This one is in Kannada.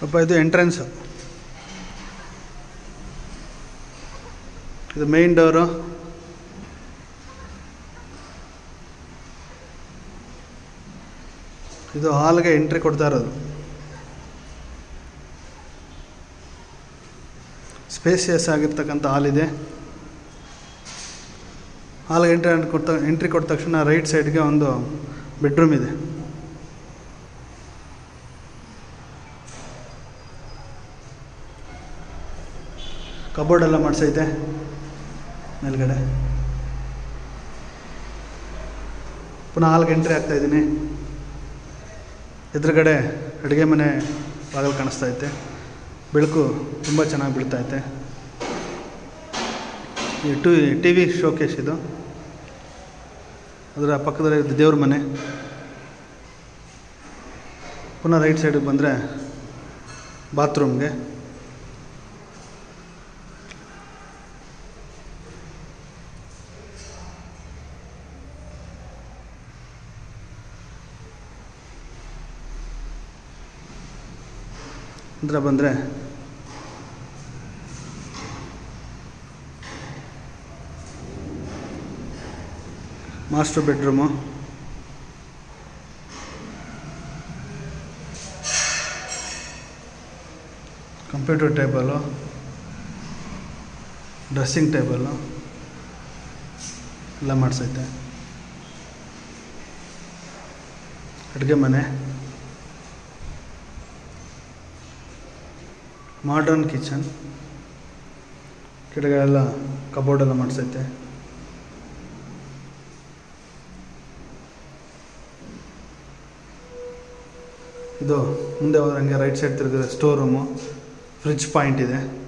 ಅಪ್ಪ ಇದು ಎಂಟ್ರೆನ್ಸ್ ಇದು ಮೇನ್ ಡೋರು ಇದು ಹಾಲ್ಗೆ ಎಂಟ್ರಿ ಕೊಡ್ತಾ ಇರೋದು ಸ್ಪೇಸಿಯಸ್ ಆಗಿರ್ತಕ್ಕಂಥ ಹಾಲ್ ಇದೆ ಹಾಲ್ಗೆ ಎಂಟ್ರಿ ಕೊಡ್ತ ಎಂಟ್ರಿ ಕೊಟ್ಟ ತಕ್ಷಣ ರೈಟ್ ಸೈಡ್ಗೆ ಒಂದು ಬೆಡ್ರೂಮ್ ಇದೆ ಕಬೋರ್ಡ್ ಎಲ್ಲ ಮಾಡಿಸೈತೆ ಮೇಲ್ಗಡೆ ಪುನಃ ಹಾಲ್ಗೆ ಎಂಟ್ರಿ ಆಗ್ತಾ ಇದ್ದೀನಿ ಎದುರುಗಡೆ ಅಡುಗೆ ಮನೆ ಬಾಗಿಲು ಕಾಣಿಸ್ತಾ ಐತೆ ಬೆಳಕು ತುಂಬ ಚೆನ್ನಾಗಿ ಬೀಳ್ತಾ ಐತೆ ಈ ಟು ಟಿ ವಿ ಶೋಕೇಶ್ ಇದು ಅದರ ಪಕ್ಕದಲ್ಲಿ ಇದು ದೇವ್ರ ಮನೆ ಪುನಃ ರೈಟ್ ಸೈಡಿಗೆ ಬಂದರೆ ಬಾತ್ರೂಮ್ಗೆ ಹತ್ರ ಬಂದರೆ master bedroom computer table dressing table ಎಲ್ಲ ಮಾಡಿಸೈತೆ ಅಡುಗೆ ಮನೆ ಮಾಡರ್ನ್ ಕಿಚನ್ ಕೆಳಗೆ ಎಲ್ಲ ಕಬೋರ್ಡ್ ಎಲ್ಲ ಮಾಡಿಸೈತೆ ಇದು ಮುಂದೆ ಹೋದ್ರೆ ಹಂಗೆ ರೈಟ್ ಸೈಡ್ ತಿರುಗಿದ್ರೆ ಸ್ಟೋರ್ ರೂಮು ಫ್ರಿಡ್ಜ್ ಪಾಯಿಂಟ್ ಇದೆ